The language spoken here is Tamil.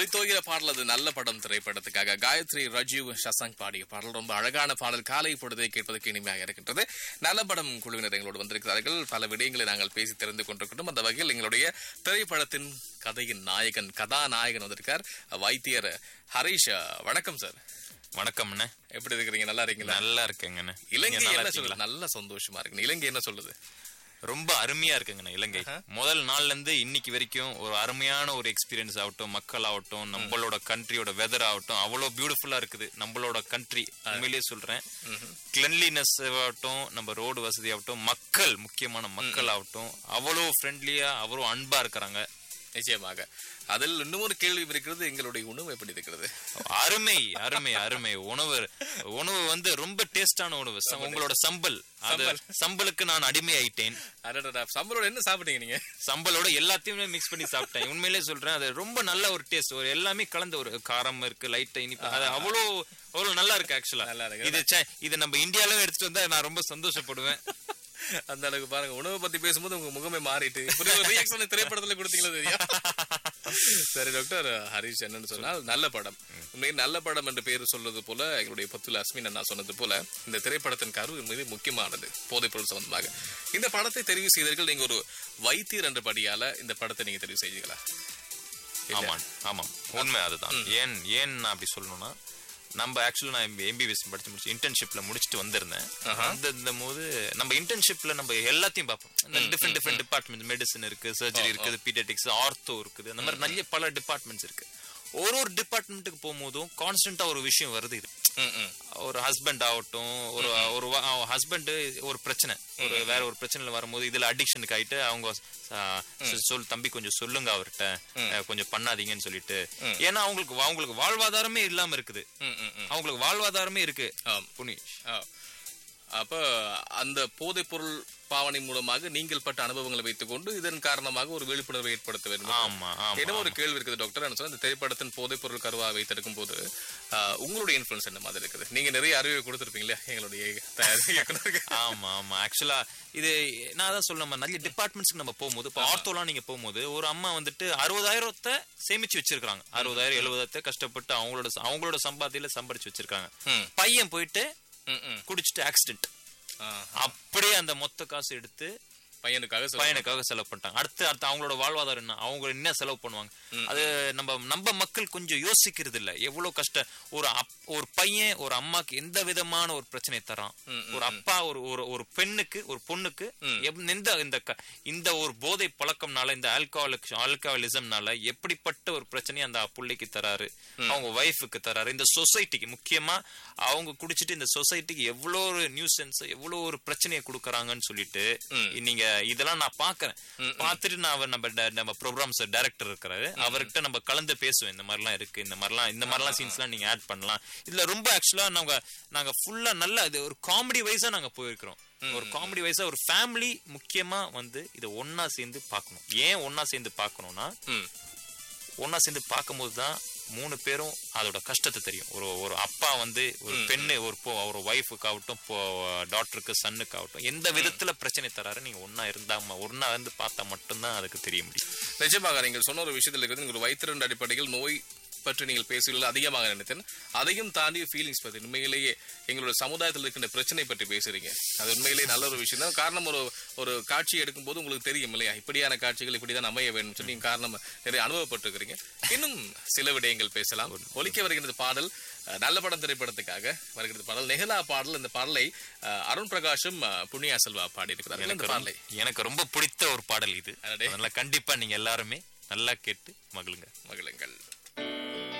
ஒளித்தோகிற பாடல் அது நல்ல படம் திரைப்படத்துக்காக காயத்ரி ரஜீவ் சசாங் பாடிய பாடல் ரொம்ப அழகான பாடல் காலை பொழுதை கேட்பதற்கு இனிமையாக இருக்கின்றது நல்ல படம் குழுவினர் எங்களோடு வந்திருக்கிறார்கள் பல விடயங்களை நாங்கள் பேசி தெரிந்து கொண்டிருக்கின்றோம் அந்த வகையில் எங்களுடைய திரைப்படத்தின் கதையின் நாயகன் கதாநாயகன் வந்திருக்கார் வைத்தியர் ஹரிஷ் வணக்கம் சார் வணக்கம் அண்ணே எப்படி இருக்கிறீங்க நல்லா இருக்கீங்களா நல்லா இருக்கேங்கண்ணே இலங்கை நீங்க நல்லா என்ன இருக்கீங்களா? சொல்லுது நல்ல சந்தோஷமா இருக்கு இலங்கை என்ன சொல்லுது ரொம்ப அருமையா இருக்குங்கண்ணே இலங்கை முதல் நாள்ல இருந்து இன்னைக்கு வரைக்கும் ஒரு அருமையான ஒரு எக்ஸ்பீரியன்ஸ் ஆகட்டும் மக்கள் ஆகட்டும் நம்மளோட கண்ட்ரியோட வெதர் ஆகட்டும் அவ்வளோ பியூட்டிஃபுல்லா இருக்குது நம்மளோட கண்ட்ரி உண்மையிலேயே சொல்றேன் கிளென்லினஸ் ஆகட்டும் நம்ம ரோடு வசதி ஆகட்டும் மக்கள் முக்கியமான மக்கள் ஆகட்டும் அவ்வளோ ஃப்ரெண்ட்லியா அவ்வளோ அன்பா இருக்கிறாங்க நிச்சயமாக அதில் இன்னும் ஒரு கேள்வி இருக்கிறது எங்களுடைய உணவு எப்படி இருக்கிறது அருமை அருமை அருமை உணவு உணவு வந்து ரொம்ப டேஸ்டான உணவு ச- உங்களோட சம்பல் அது சம்பலுக்கு நான் அடிமை ஆயிட்டேன் அடடடா சம்பளோட என்ன சாப்பிட்டீங்க நீங்க சம்பளோட எல்லாத்தையுமே மிக்ஸ் பண்ணி சாப்பிட்டேன் உண்மையிலே சொல்றேன் அது ரொம்ப நல்ல ஒரு டேஸ்ட் ஒரு எல்லாமே கலந்த ஒரு காரம் இருக்கு லைட்டா இனிப்பு அது அவ்வளோ அவ்வளோ நல்லா இருக்கு ஆக்சுவலா நல்லா இருக்கு. இது ச்சே, இது நம்ம இந்தியால எடுத்துட்டு வந்தா நான் ரொம்ப சந்தோஷப்படுவேன் அந்த அளவுக்கு பாருங்க உணவை பத்தி பேசும்போது உங்க முகமே மாறிட்டு இப்படி ஒரு ரியாக்ஷன் திரைப்படத்துல கொடுத்தீங்களா தெரியும் சரி டாக்டர் ஹரிஷ் என்னன்னு சொன்னால் நல்ல படம் உண்மையில் நல்ல படம் என்று பேர் சொல்றது போல எங்களுடைய பத்துல அஸ்மின் அண்ணா சொன்னது போல இந்த திரைப்படத்தின் கரு மிக முக்கியமானது போதைப் பொருள் சம்பந்தமாக இந்த படத்தை தெரிவு செய்தீர்கள் நீங்க ஒரு வைத்தியர் என்ற படியால இந்த படத்தை நீங்க தெரிவு செய்தீங்களா ஆமாம் ஆமாம் உண்மை அதுதான் ஏன் ஏன் நான் அப்படி சொல்லணும்னா நம்ம ஆக்சுவலா நான் எம்பிபிஎஸ் படிச்சு முடிச்சு இன்டர்ன்ஷிப்ல முடிச்சுட்டு வந்திருந்தேன் அந்த இந்த போது நம்ம இன்டர்ன்ஷிப்ல நம்ம எல்லாத்தையும் பார்ப்போம் டிஃப்ரெண்ட் டிஃப்ரெண்ட் டிபார்ட்மெண்ட் மெடிசன் இருக்கு சர்ஜரி இருக்குது பீடியாட்டிக்ஸ் ஆர்த்தோ இருக்குது அந்த மாதிரி நிறைய பல டிபார்ட்மெண்ட்ஸ் இருக்கு ஒரு ஒரு டிபார்ட்மெண்ட்டுக்கு போகும்போதும் கான்ஸ்டன்டா ஒரு விஷயம் வருது இது ம், ம். ஒரு ஹஸ்பண்ட் ஆகட்டும் ஒரு ஒரு ஹஸ்பண்ட் ஒரு பிரச்சனை ஒரு வேற ஒரு பிரச்சனைல வரும்போது இதுல அடிக்ஷனுக்கு ஆயிட்டு அவங்க ஆ, சொல் தம்பி கொஞ்சம் சொல்லுங்க அவர்கிட்ட அஹ், கொஞ்சம் பண்ணாதீங்கன்னு சொல்லிட்டு ஏன்னா அவங்களுக்கு அவங்களுக்கு வாழ்வாதாரமே இல்லாம இருக்குது ம், ம், ம். அவங்களுக்கு வாழ்வாதாரமே இருக்கு ஆம். புனிஷ் ஆ. அப்ப அந்த போதைப் பொருள் பாவனை மூலமாக நீங்கள் பட்ட அனுபவங்களை வைத்துக்கொண்டு இதன் காரணமாக ஒரு விழிப்புணர்வை ஏற்படுத்த வேண்டும் ஆமா ஆமா என்ன ஒரு கேள்வி இருக்குது டாக்டர் என்ன சொன்னா, இந்த திரைப்படத்தின் போதைப் பொருள் கருவா வைத்திருக்கும் போது ஆ, உங்களுடைய இன்ஃபுளுன்ஸ் என்ன மாதிரி இருக்குது நீங்க நிறைய அறிவை கொடுத்திருப்பீங்க இல்லையா எங்களுடைய தயார் இயக்குனருக்கு ஆமா ஆமா ஆக்சுவலா இது நான் தான் சொல்ல நிறைய டிபார்ட்மெண்ட்ஸ்க்கு நம்ம போகும்போது இப்போ ஆர்த்தோலாம் நீங்க போகும்போது ஒரு அம்மா வந்துட்டு அறுபதாயிரத்தை சேமிச்சு வச்சிருக்காங்க அறுபதாயிரம் எழுபதாயிரத்தை கஷ்டப்பட்டு அவங்களோட அவங்களோட சம்பாத்தியில சம்பாதிச்சு வச்சிருக்காங்க ம். பையன் போயிட்டு ம், ம். குடிச்சிட்டு ஆக்சிடென்ட் ஆ, அப்படியே அந்த மொத்த காசு எடுத்து பையனுக்காக சொல்ல- பையனுக்காக செலவு பண்ணிட்டாங்க அடுத்து அடுத்து அவங்களோட வாழ்வாதாரம் என்ன அவங்க என்ன செலவு பண்ணுவாங்க அது நம்ம நம்ம மக்கள் கொஞ்சம் யோசிக்கிறது இல்ல எவ்வளவு கஷ்டம் ஒரு அப்- ஒரு பையன் ஒரு அம்மாக்கு எந்த விதமான ஒரு பிரச்சனை தரான் ஒரு அப்பா ஒரு ஒரு ஒரு பெண்ணுக்கு ஒரு பொண்ணுக்கு எப்- எந்த இந்த க- இந்த ஒரு போதை பழக்கம்னால இந்த ஆல்கஹாலிக் ஆல்கஹாலிசம்னால எப்படிப்பட்ட ஒரு பிரச்சனையை அந்த புள்ளைக்கு தராரு அவங்க ஒய்ஃபுக்கு தராரு இந்த சொசைட்டிக்கு முக்கியமா அவங்க குடிச்சிட்டு இந்த சொசைட்டிக்கு எவ்வளோ ஒரு நியூசன்ஸ் எவ்வளோ ஒரு பிரச்சனையை கொடுக்கறாங்கன்னு சொல்லிட்டு நீங்க இதெல்லாம் நான் பாக்குறேன் பார்த்துட்டு நான் அவர் நம்ம ட- நம்ம ப்ரோக்ராம்ஸ் டைரக்டர் இருக்கிறாரு அவர்கிட்ட நம்ம கலந்து பேசுவோம் இந்த மாதிரிலாம் இருக்கு இந்த மாதிரிலாம் இந்த மாதிரிலாம் சீன்ஸ்லாம் நீங்க ஆட் பண்ணலாம் இதுல ரொம்ப ஆக்சுவலா நாங்க நாங்க ஃபுல்லா நல்ல இது ஒரு காமெடி வைஸா நாங்க போயிருக்கிறோம் ஒரு காமெடி வைஸா ஒரு ஃபேமிலி முக்கியமா வந்து இதை ஒண்ணா சேர்ந்து பார்க்கணும் ஏன் ஒண்ணா சேர்ந்து பார்க்கணும்னா ம். ஒண்ணா சேர்ந்து பார்க்கும்போது தான் மூணு பேரும் அதோட கஷ்டத்தை தெரியும் ஒரு ஒரு அப்பா வந்து ஒரு பெண்ணு ஒரு பொ- ஒரு ஒய்ஃபுக்காகட்டும் டாக்டருக்கு சன்னுக்காகட்டும் எந்த விதத்துல பிரச்சனை தராரு நீங்க ஒண்ணா இருந்தா ம- ஒண்ணா இருந்து பார்த்தா மட்டும்தான் அதுக்கு தெரிய முடியும் நிச்சயமாக நீங்கள் சொன்ன ஒரு விஷயத்தில் இருக்கிறது நீங்கள் ஒரு வைத்திரண்ட அடிப்படையில் நோய் பற்றி நீங்கள் பேசுகிறீர்கள் அதிகமாக நினைத்தேன் அதையும் தாண்டி ஃபீலிங்ஸ் பற்றி உண்மையிலேயே எங்களோட சமுதாயத்தில் இருக்கின்ற பிரச்சனை பற்றி பேசுறீங்க அது உண்மையிலேயே நல்ல ஒரு விஷயம் தான் காரணம் ஒரு ஒரு காட்சி எடுக்கும்போது உங்களுக்கு தெரியும் இல்லையா இப்படியான காட்சிகள் இப்படிதான் அமைய வேண்டும் சொல்லி நீங்க காரணம் நிறைய அனுபவப்பட்டிருக்கிறீங்க இன்னும் சில விடயங்கள் பேசலாம் ஒலிக்க வருகின்றது பாடல் அஹ், நல்ல படம் திரைப்படத்துக்காக வருகிறது பாடல் நெஹலா பாடல் இந்த பாடலை அஹ், அருண் பிரகாஷும் அஹ், புண்ணியா செல்வா பாடியிருக்கிறார்கள் இந்த எனக்கு பாடலை ரொம்ப- எனக்கு ரொம்ப பிடித்த ஒரு பாடல் இது அடடே. அதனால கண்டிப்பா நீங்க எல்லாருமே நல்லா கேட்டு மகிழுங்க மகிழுங்கள்